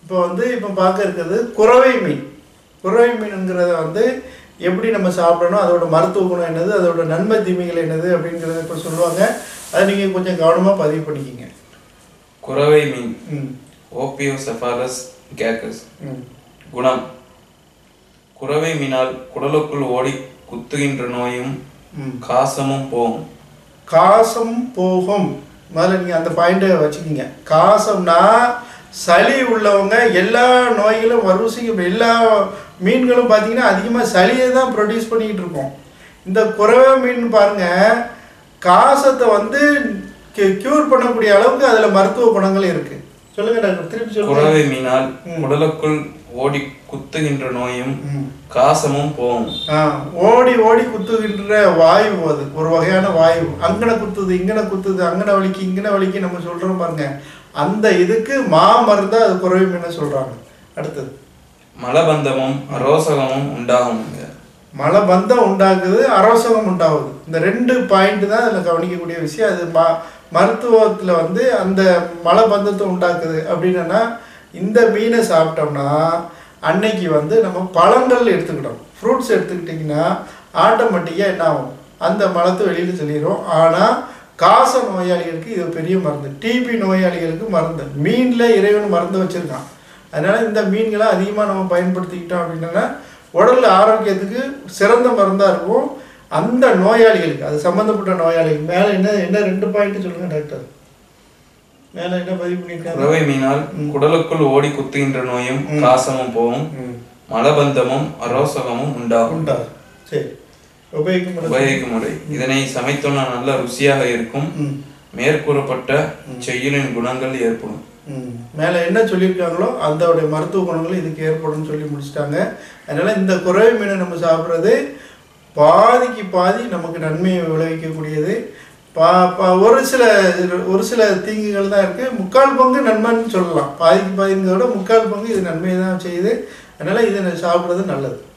இப்போ வந்து இப்போ பார்க்க இருக்கிறது குறவை மீன் குறவை மீனுங்கிறத வந்து எப்படி நம்ம சாப்பிடணும் அதோட மருத்துவ குணம் என்னது அதோட நன்மை தீமைகள் என்னது அப்படிங்கிறத இப்போ சொல்லுவாங்க அதை நீங்கள் கொஞ்சம் கவனமாக பதிவு பண்ணிக்கிங்க குறவை மீன் ம் ஓபியோசெஃபாலஸ் கேக்கஸ் ம் குணம் குறவை மீனால் குடலுக்குள் ஓடி குத்துகின்ற நோயும் ம் காசமும் போகும் காசம் போகும் முதல்ல நீங்கள் அந்த பாயிண்ட்டை வச்சுக்கிங்க காசம்னா சளி உள்ளவங்க எல்லா நோய்களும் வரிசைக்கும் எல்லா மீன்களும் பார்த்தீங்கன்னா அதிகமாக சளியை தான் ப்ரொடியூஸ் பண்ணிக்கிட்டு இருக்கோம் இந்த குறவை மீன் பாருங்க காசத்தை வந்து க்யூர் பண்ணக்கூடிய அளவுக்கு அதில் மருத்துவ குணங்கள் இருக்கு சொல்லுங்க டாக்டர் திருப்பி சொல்லுங்க குறவை மீனால் குடலுக்குள் ஓடி குத்துகின்ற நோயும் ம். காசமும் போகும் ஆ, ஓடி ஓடி குத்துகின்ற வாயு அது ஒரு வகையான வாயு அங்கன குத்துது இங்கன குத்துது அங்கன வலிக்கு இங்கன வலிக்கு நம்ம சொல்றோம் பாருங்க அந்த இதுக்கு மா மருந்தா அது குறைவு மீன் சொல்றாங்க அடுத்தது மலபந்தமும் ரோசகமும் உண்டாகும் மலபந்தம் உண்டாகுது அரோசகம் உண்டாகுது இந்த ரெண்டு பாயிண்ட் தான் அதில் கவனிக்கக்கூடிய விஷயம் அது ம மருத்துவத்தில் வந்து அந்த மலபந்தத்தை உண்டாக்குது அப்படின்னா இந்த மீனை சாப்பிட்டோம்னா அன்னைக்கு வந்து நம்ம பழங்கள் எடுத்துக்கிட்டோம் ஃப்ரூட்ஸ் எடுத்துக்கிட்டிங்கன்னா ஆட்டோமேட்டிக்காக என்ன ஆகும் அந்த மலத்தை வெளியில் சொல்லிடும் ஆனால் காச நோயாளிகளுக்கு இது பெரிய மருந்து டிபி நோயாளிகளுக்கு மருந்து மீனில் இறைவன் மருந்து வச்சுருக்கான் அதனால் இந்த மீன்களை அதிகமாக நம்ம பயன்படுத்திக்கிட்டோம் அப்படின்னா உடல் ஆரோக்கியத்துக்கு சிறந்த மருந்தாக இருக்கும் அந்த நோயாளிகளுக்கு அது சம்மந்தப்பட்ட நோயாளிகள் மேலே என்ன என்ன ரெண்டு பாயிண்ட் சொல்லுங்க டாக்டர் மேலே என்ன பதிவு பண்ணியிருக்காங்க குறவை மீனால் குடலுக்குள் ஓடி குத்துகின்ற நோயும் காசமும் போகும் ம். மலபந்தமும் அரோசகமும் உண்டாகும் உண்டா சரி உபயோகிக்கும் பொழுது- உபயோகிக்கும் முறை இதனை சமைத்தோன்னா நல்ல ருசியாக இருக்கும் ம் மேற்கூறப்பட்ட செய்யுளின் குணங்கள் ஏற்படும் ம். மேலே என்ன சொல்லியிருக்காங்களோ அதோடைய மருத்துவ குணங்கள் இதுக்கு ஏற்படும்னு சொல்லி முடிச்சிட்டாங்க அதனால் இந்த குறவை மீனை நம்ம சாப்பிட்றது பாதிக்கு பாதி நமக்கு நன்மையை விளைவிக்கக்கூடியது பா பா ஒரு சில ஒரு சில தீங்குகள் தான் இருக்குது முக்கால் பங்கு நன்மைன்னு சொல்லலாம் பாதிக்கு பாதிங்கிறத விட முக்கால் பங்கு இது நன்மையை தான் செய்யுது அதனால் இதை சாப்பிட்றது நல்லது